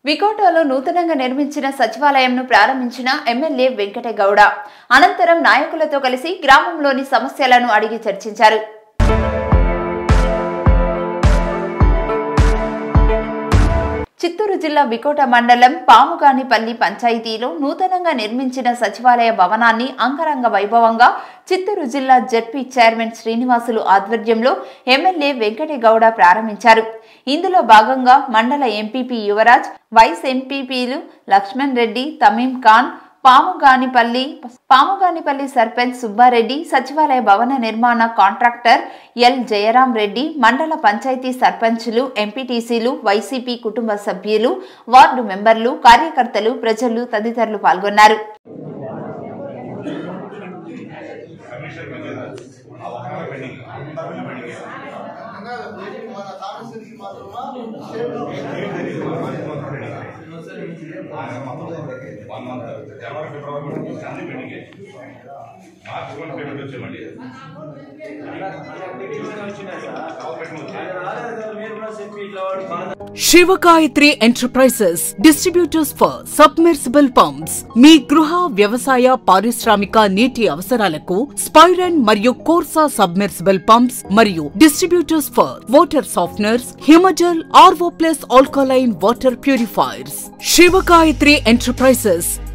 వికోటలో నూతనంగా నిర్మించిన సచివాలయంను ప్రారంభించిన ఎమ్మెల్యే వెంకటగౌడ అనంతరం నాయకులతో కలిసి గ్రామంలోని సమస్యలను అడిగి చర్చించారు చిత్తూరు జిల్లా వికోట మండలం పాముగానిపల్లి పంచాయతీలో నూతనంగా నిర్మించిన సచివాలయ భవనాన్ని అంగరంగ వైభవంగా చిత్తూరు జిల్లా జడ్పీ చైర్మన్ శ్రీనివాసులు ఆధ్వర్యంలో ఎమ్మెల్యే వెంకటగౌడ ప్రారంభించారు ఇందులో భాగంగా మండల ఎంపీపీ యువరాజ్ వైస్ ఎంపీపీలు లక్ష్మణ్ రెడ్డి తమీం ఖాన్ పాముగానిపల్లి పాముగానిపల్లి సర్పంచ్ సుబ్బారెడ్డి సచివాలయ భవన నిర్మాణ కాంట్రాక్టర్ ఎల్ జయరాం రెడ్డి మండల పంచాయతీ సర్పంచులు ఎంపీటీసీలు వైసీపీ కుటుంబ సభ్యులు వార్డు మెంబర్లు కార్యకర్తలు ప్రజలు తదితరులు పాల్గొన్నారు వన్ మంత్ జనవరి ఫిబ్రవరి అన్ని పెండింగ్ మార్చ్ వన్ పేమెంట్ వచ్చే మళ్ళీ Shivagayatri enterprises distributors for submersible pumps మీ గృహ వ్యవసాయ పారిశ్రామిక నీటి అవసరాలకు స్పైరన్ మరియు కోర్సా సబ్మెర్సిబుల్ పంప్స్ మరియు distributors for water softeners Himajal RO plus alkaline water purifiers Shivagayatri enterprises